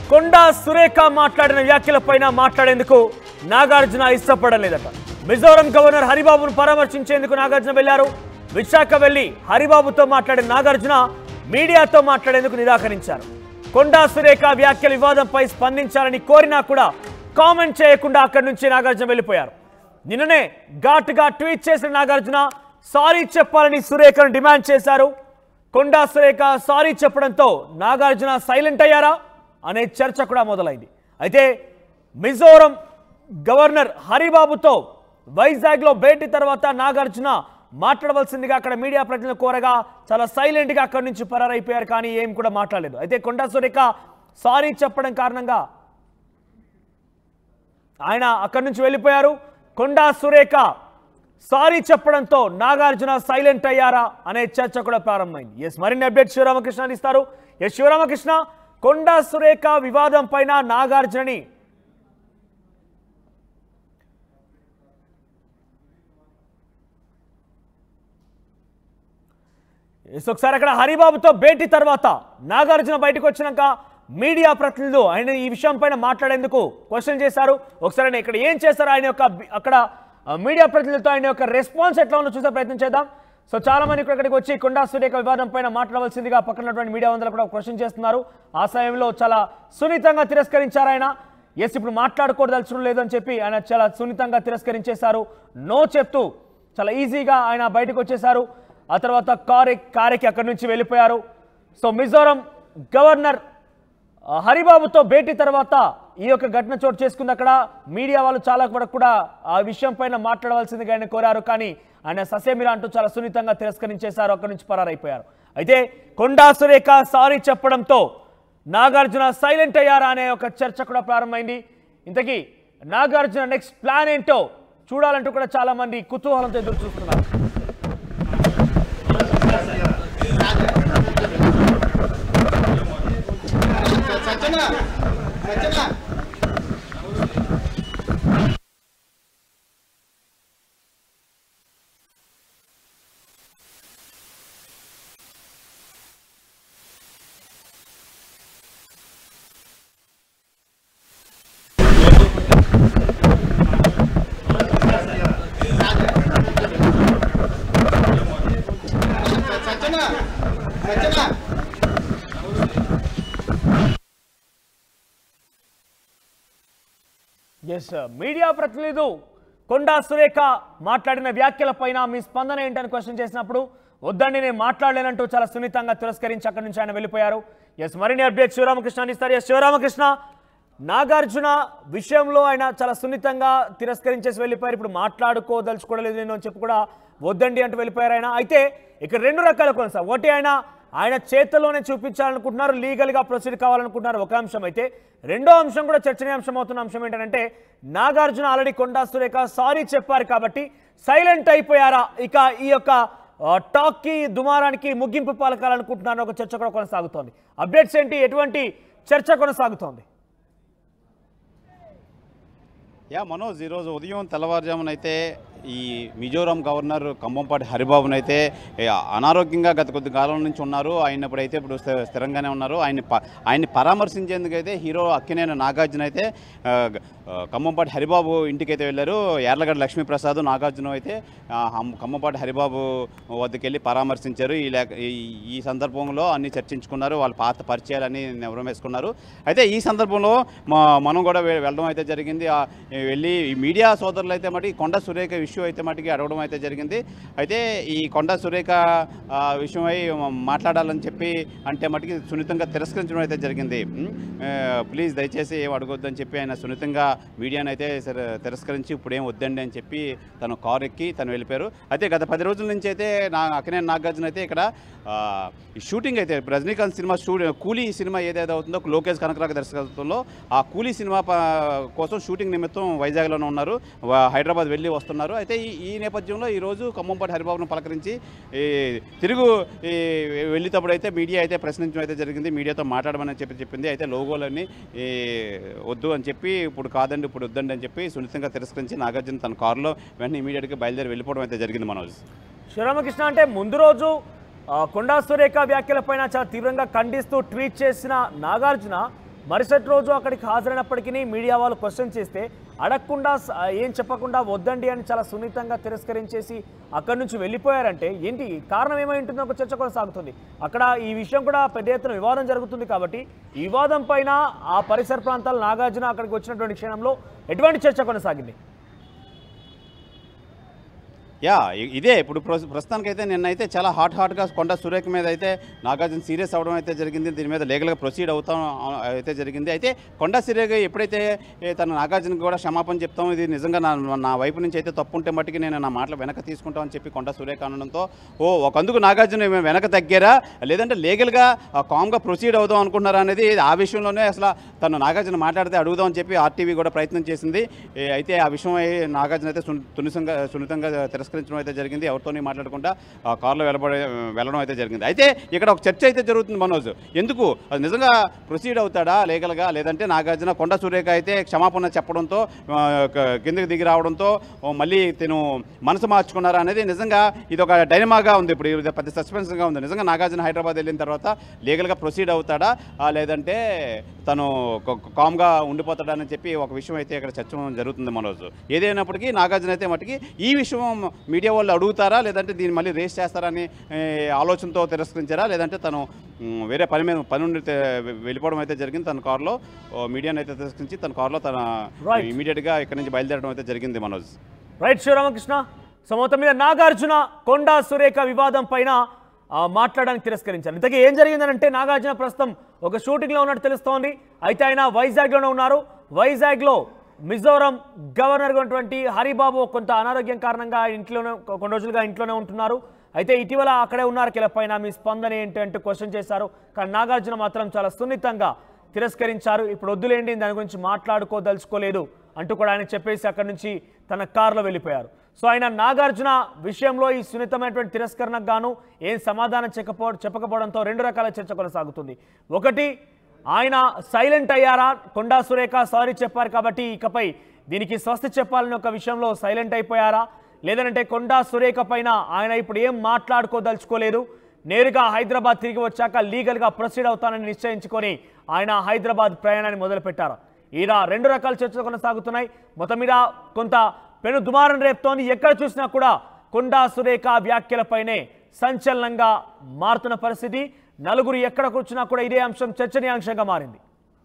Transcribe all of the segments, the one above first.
కొండా సురేఖ మాట్లాడిన వ్యాఖ్యలపైన మాట్లాడేందుకు నాగార్జున ఇష్టపడలేదట మిజోరం గవర్నర్ హరిబాబును పరామర్శించేందుకు నాగార్జున వెళ్లారు విశాఖ వెళ్లి హరిబాబుతో మాట్లాడిన నాగార్జున మీడియాతో మాట్లాడేందుకు నిరాకరించారు కొండా సురేఖ వ్యాఖ్యల వివాదంపై స్పందించాలని కోరినా కూడా కామెంట్ చేయకుండా అక్కడి నుంచి నాగార్జున వెళ్ళిపోయారు నిన్ననే ఘాటుగా ట్వీట్ చేసిన నాగార్జున సారీ చెప్పాలని సురేఖను డిమాండ్ చేశారు కొండా సురేఖ సారీ చెప్పడంతో నాగార్జున సైలెంట్ అయ్యారా అనే చర్చ కూడా మొదలైంది అయితే మిజోరం గవర్నర్ హరిబాబుతో వైజాగ్లో భేటీ తర్వాత నాగార్జున మాట్లాడవలసిందిగా అక్కడ మీడియా ప్రతినిధులు కోరగా చాలా సైలెంట్గా అక్కడి నుంచి పరారైపోయారు కానీ ఏం కూడా మాట్లాడలేదు అయితే కొండా సురేఖ సారీ చెప్పడం కారణంగా ఆయన అక్కడి నుంచి వెళ్ళిపోయారు కొండా సురేఖ సారీ చెప్పడంతో నాగార్జున సైలెంట్ అయ్యారా అనే చర్చ కూడా ప్రారంభమైంది ఎస్ మరిన్ని అప్డేట్ శివరామకృష్ణ ఇస్తారు ఎస్ శివరామకృష్ణ కొండా సురేఖ వివాదం పైన నాగార్జునని ఎస్ ఒకసారి అక్కడ హరిబాబుతో భేటీ తర్వాత నాగార్జున బయటకు వచ్చినాక మీడియా ప్రతినిధులు ఆయన ఈ విషయం పైన మాట్లాడేందుకు క్వశ్చన్ చేశారు ఒకసారి ఆయన ఇక్కడ ఏం చేశారు ఆయన యొక్క బి- అక్కడ ఆ, మీడియా ప్రతినిధులతో ఆయన యొక్క రెస్పాన్స్ ఎట్లా ఉందో చూసే ప్రయత్నం చేద్దాం సో చాలా మంది ఇక్కడ ఇక్కడికి వచ్చి కొండా సురేఖ వివాదం పైన మాట్లాడవలసిందిగా పక్కనటువంటి మీడియా వందలు కూడా క్వశ్చన్ చేస్తున్నారు ఆ సమయంలో చాలా సున్నితంగా తిరస్కరించారు ఆయన ఎస్ ఇప్పుడు మాట్లాడుకోదలుచడం లేదు అని చెప్పి ఆయన చాలా సున్నితంగా తిరస్కరించేశారు నో చెప్తూ చాలా ఈజీగా ఆయన బయటకు వచ్చేశారు ఆ తర్వాత కారు కారెక్కి అక్కడి నుంచి వెళ్ళిపోయారు సో మిజోరం గవర్నర్ ఆ, హరిబాబుతో భేటీ తర్వాత ఈ యొక్క ఘటన చోటు చేసుకుంది అక్కడ మీడియా వాళ్ళు చాలా వరకు కూడా ఆ విషయం పైన మాట్లాడవలసిందిగా ఆయన కోరారు కానీ ఆయన ససేమిరా అంటూ చాలా సున్నితంగా తిరస్కరించేశారు అక్కడి నుంచి పరారైపోయారు అయితే కొండా సురేఖ సారీ చెప్పడంతో నాగార్జున సైలెంట్ అయ్యారా అనే ఒక చర్చ కూడా ప్రారంభమైంది ఇంతకీ నాగార్జున నెక్స్ట్ ప్లాన్ ఏంటో చూడాలంటూ కూడా చాలా మంది కుతూహలంతో ఎదురు చూస్తున్నారు సజ్జన సజ్జన సజ్జన సజ్జన ఎస్ మీడియా ప్రతినిధులు కొండా సురేఖ మాట్లాడిన వ్యాఖ్యలపైన మీ స్పందన ఏంటని క్వశ్చన్ చేసినప్పుడు వద్దండి నేను మాట్లాడలేనంటూ చాలా సున్నితంగా తిరస్కరించి అక్కడి నుంచి ఆయన వెళ్ళిపోయారు ఎస్ మరిన్ని అప్డేట్ శివరామకృష్ణ అందిస్తారు ఎస్ శివరామకృష్ణ నాగార్జున విషయంలో ఆయన చాలా సున్నితంగా తిరస్కరించేసి వెళ్ళిపోయారు ఇప్పుడు మాట్లాడుకోదలుచుకోవలేదు నేను అని చెప్పి కూడా వద్దండి అంటూ వెళ్ళిపోయారు ఆయన అయితే ఇక్కడ రెండు రకాల కొనసాగు ఒకటి ఆయన ఆయన చేతల్లోనే చూపించాలనుకుంటున్నారు లీగల్గా ప్రొసీడ్ కావాలనుకుంటున్నారు ఒక అంశం అయితే రెండో అంశం కూడా చర్చనీయాంశం అవుతున్న అంశం ఏంటంటే నాగార్జున ఆల్రెడీ కొండా సురేఖ సారీ చెప్పారు కాబట్టి సైలెంట్ అయిపోయారా ఇక ఈ యొక్క ఆ, టాక్కి దుమారానికి ముగింపు పలకాలనుకుంటున్నారు ఒక చర్చ కూడా కొనసాగుతోంది అప్డేట్స్ ఏంటి ఎటువంటి చర్చ కొనసాగుతోంది యా మనోజ్ ఈరోజు ఉదయం తెల్లవారుజామున అయితే ఈ మిజోరాం గవర్నర్ కంభంపాటి హరిబాబుని అయితే ఏ, అనారోగ్యంగా గత కొద్ది కాలం నుంచి ఉన్నారు ఆయన ఇప్పుడైతే ఇప్పుడు స్థి- స్థిరంగానే ఉన్నారు ఆయన ప- ఆయన్ని పరామర్శించేందుకు అయితే హీరో అక్కినేని నాగార్జున అయితే ఆ, గ- ఆ, ఖమ్మంపాటి హరిబాబు ఇంటికి అయితే వెళ్ళారు యార్లగడ్డ లక్ష్మీప్రసాద్ నాగార్జున అయితే ఆ, హమ్- ఖమ్మంపాటి హరిబాబు వద్దకు వెళ్ళి పరామర్శించారు ఈ లేక ఈ- ఈ సందర్భంలో అన్ని చర్చించుకున్నారు వాళ్ళ పాత పరిచయాలన్నీ నెవరం వేసుకున్నారు అయితే ఈ సందర్భంలో మా మనం కూడా వె- వెళ్ళడం అయితే జరిగింది ఆ, వెళ్ళి ఈ మీడియా సోదరులు అయితే మటుకి కొండ సురేఖ ఇష్యూ అయితే మటుకి అడగడం అయితే జరిగింది అయితే ఈ కొండ సురేఖ ఆ, విషయమై మాట్లాడాలని చెప్పి అంటే మటుకి సున్నితంగా తిరస్కరించడం అయితే జరిగింది ఉమ్, ఆ, ప్లీజ్ దయచేసి ఏం అడగొద్దని చెప్పి ఆయన సున్నితంగా మీడియాను అయితే సరే తిరస్కరించి ఇప్పుడు ఏం వద్దండి అని చెప్పి తను కారు ఎక్కి తను వెళ్ళిపోయారు అయితే గత పది రోజుల నుంచి అయితే నా అక్కనే నాగార్జున అయితే ఇక్కడ ఆ, ఈ షూటింగ్ అయితే రజనీకాంత్ సినిమా షూ కూలీ సినిమా ఏదైతే అవుతుందో లోకేష్ కనకరాక దర్శకత్వంలో ఆ కూలీ సినిమా ప- కోసం షూటింగ్ నిమిత్తం వైజాగ్లోనే ఉన్నారు వా- హైదరాబాద్ వెళ్ళి వస్తున్నారు అయితే ఈ ఈ నేపథ్యంలో ఈరోజు ఖమ్మంపాటి హరిబాబును పలకరించి ఈ తిరుగు ఈ వెళ్ళేటప్పుడు అయితే మీడియా అయితే ప్రశ్నించడం అయితే జరిగింది మీడియాతో మాట్లాడమని చెప్పి చెప్పింది అయితే లోగోలన్నీ ఈ వద్దు అని చెప్పి ఇప్పుడు కాదండి ఇప్పుడు వద్దండి అని చెప్పి సున్నితంగా తిరస్కరించి నాగార్జున తన కారులో వెంటనే ఇమీడియట్గా బయలుదేరి వెళ్ళిపోవడం అయితే జరిగింది మనోజ్ శ్రీరామకృష్ణ అంటే ముందు రోజు ఆ, కొండా సురేఖ వ్యాఖ్యలపైన చాలా తీవ్రంగా ఖండిస్తూ ట్వీట్ చేసిన నాగార్జున మరుసటి రోజు అక్కడికి హాజరైనప్పటికీ మీడియా వాళ్ళు క్వశ్చన్ చేస్తే అడగకుండా స- ఏం చెప్పకుండా వద్దండి అని చాలా సున్నితంగా తిరస్కరించేసి అక్కడి నుంచి వెళ్ళిపోయారంటే ఏంటి కారణం ఏమై ఉంటుందో ఒక చర్చ కొనసాగుతుంది అక్కడ ఈ విషయం కూడా పెద్ద ఎత్తున వివాదం జరుగుతుంది కాబట్టి ఈ వివాదం పైన ఆ పరిసర ప్రాంతాల నాగార్జున అక్కడికి వచ్చినటువంటి క్షణంలో ఎటువంటి చర్చ కొనసాగింది యా ఇ- ఇదే ఇప్పుడు ప్రస్- ప్రస్తుతానికైతే నిన్నైతే చాలా హాట్ హాట్గా కొండ సురేఖ మీద అయితే నాగార్జున సీరియస్ అవ్వడం అయితే జరిగింది దీని మీద లీగల్గా ప్రొసీడ్ అవుతాం ఆ, అయితే జరిగింది అయితే కొండ సురేఖ ఎప్పుడైతే ఏ, తన నాగార్జునకి కూడా క్షమాపణ చెప్తాం ఇది నిజంగా నా నా వైపు నుంచి అయితే తప్పు ఉంటే మట్టుకి నేను నా మాటలు వెనక తీసుకుంటామని చెప్పి కొండ సురేఖ అనడంతో ఓ ఒకందుకు నాగార్జున ఏమైనా వెనక తగ్గారా లేదంటే లీగల్గా కామ్గా ప్రొసీడ్ అవుదాం అనుకుంటున్నారా అనేది ఆ విషయంలోనే అసలు తను నాగార్జున మాట్లాడితే అడుగుదాం అని చెప్పి ఆర్టీవీ కూడా ప్రయత్నం చేసింది ఏ, అయితే ఆ విషయం అయి నాగార్జున అయితే సున్- సున్నితంగా సున్నితంగా తిరస్కరించడం అయితే జరిగింది ఎవరితోని మాట్లాడకుండా ఆ కారులో వెళ్ళబడే వెళ్ళడం అయితే జరిగింది అయితే ఇక్కడ ఒక చర్చ అయితే జరుగుతుంది మనోజ్ ఎందుకు అది నిజంగా ప్రొసీడ్ అవుతాడా లీగల్గా లేదంటే నాగార్జున కొండ సురేఖ అయితే క్షమాపణ చెప్పడంతో ఆ, క- కిందకి దిగి రావడంతో ఓ, మళ్ళీ తిను మనసు మార్చుకున్నారా అనేది నిజంగా ఇది ఒక డైనమాగా ఉంది ఇప్పుడు ఇది పెద్ద సస్పెన్స్గా ఉంది నిజంగా నాగార్జున హైదరాబాద్ వెళ్ళిన తర్వాత లీగల్గా ప్రొసీడ్ అవుతాడా ఆ, లేదంటే తను క- కామ్గా ఉండిపోతాడని చెప్పి ఒక విషయం అయితే ఇక్కడ చర్చ జరుగుతుంది మనోజ్ ఏదైనప్పటికీ నాగార్జున అయితే మటుకి ఈ విషయం మీడియా వాళ్ళు అడుగుతారా లేదంటే దీన్ని మళ్ళీ రేస్ చేస్తారని ఏ, ఆలోచనతో తిరస్కరించారా లేదంటే తను మ్, వేరే పని మీద పని నుండి తె- వెళ్ళిపోవడం అయితే జరిగింది తన కారులో ఓ, మీడియాని అయితే తిరస్కరించి తన కారులో తన Right. ఇమీడియట్గా ఇక్కడ నుంచి బయలుదేరడం అయితే జరిగింది మనోజ్ రైట్ శివరామకృష్ణ సో మొత్తం మీద నాగార్జున కొండా సురేఖ వివాదం పైన ఆ, మాట్లాడడానికి తిరస్కరించారు ఇంతకీ ఏం జరిగిందనంటే నాగార్జున ప్రస్తుతం ఒక షూటింగ్లో ఉన్నట్టు తెలుస్తోంది అయితే ఆయన వైజాగ్లోనే ఉన్నారు వైజాగ్లో మిజోరం గవర్నర్ ఉన్నటువంటి హరిబాబు కొంత అనారోగ్యం కారణంగా ఇంట్లోనే కొన్ని రోజులుగా ఇంట్లోనే ఉంటున్నారు అయితే ఇటీవల అక్కడే ఉన్నారు కిలపైన మీ స్పందన ఏంటి అంటూ క్వశ్చన్ చేశారు కానీ నాగార్జున మాత్రం చాలా సున్నితంగా తిరస్కరించారు ఇప్పుడు వద్దులేండి దాని గురించి మాట్లాడుకోదలుచుకోలేదు అంటూ కూడా ఆయన చెప్పేసి అక్కడి నుంచి తన కారులో వెళ్ళిపోయారు సో ఆయన నాగార్జున విషయంలో ఈ సున్నితమైనటువంటి తిరస్కరణకు గాను ఏం సమాధానం చెప్పకపో చెప్పకపోవడంతో రెండు రకాల చర్చ కొనసాగుతుంది ఒకటి ఆయన సైలెంట్ అయ్యారా కొండా సురేఖ సారీ చెప్పారు కాబట్టి ఇకపై దీనికి స్వస్తి చెప్పాలని ఒక విషయంలో సైలెంట్ అయిపోయారా లేదంటే కొండా సురేఖ పైన ఆయన ఇప్పుడు ఏం మాట్లాడుకోదలుచుకోలేదు నేరుగా హైదరాబాద్ తిరిగి వచ్చాక లీగల్గా ప్రొసీడ్ అవుతానని నిశ్చయించుకొని ఆయన హైదరాబాద్ ప్రయాణాన్ని మొదలుపెట్టారు ఇలా రెండు రకాల చర్చలు కొనసాగుతున్నాయి మొత్తం మీద కొంత పెను దుమారం రేపుతోంది ఎక్కడ చూసినా కూడా కొండా సురేఖ వ్యాఖ్యలపైనే సంచలనంగా మారుతున్న పరిస్థితి నలుగురు ఎక్కడ కూర్చున్నా కూడా ఇదే అంశం చర్చనీయాంశంగా మారింది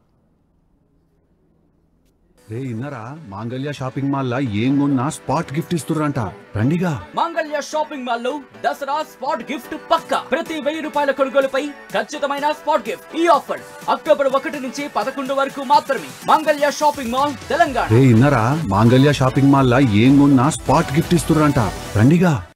రే ఇన్నరా మాంగళ్య షాపింగ్ మాల్ లా ఏం కొన్నా స్పాట్ గిఫ్ట్ ఇస్తుర్రంట రండిగా మంగళ్య షాపింగ్ మాల్ లో దసరా స్పాట్ గిఫ్ట్ పక్కా ప్రతి వెయ్యి రూపాయల కొనుగోలుపై ఖచ్చితమైన స్పాట్ గిఫ్ట్ ఈ ఆఫర్ అక్టోబర్ ఒకటి నుంచి పదకొండు వరకు మాత్రమే మంగళ్య షాపింగ్ మాల్ తెలంగాణ రే ఇన్నరా మాంగళ్య షాపింగ్ మాల్ లా ఏం కొన్నా స్పాట్ గిఫ్ట్ ఇస్తుర్రంట రండిగా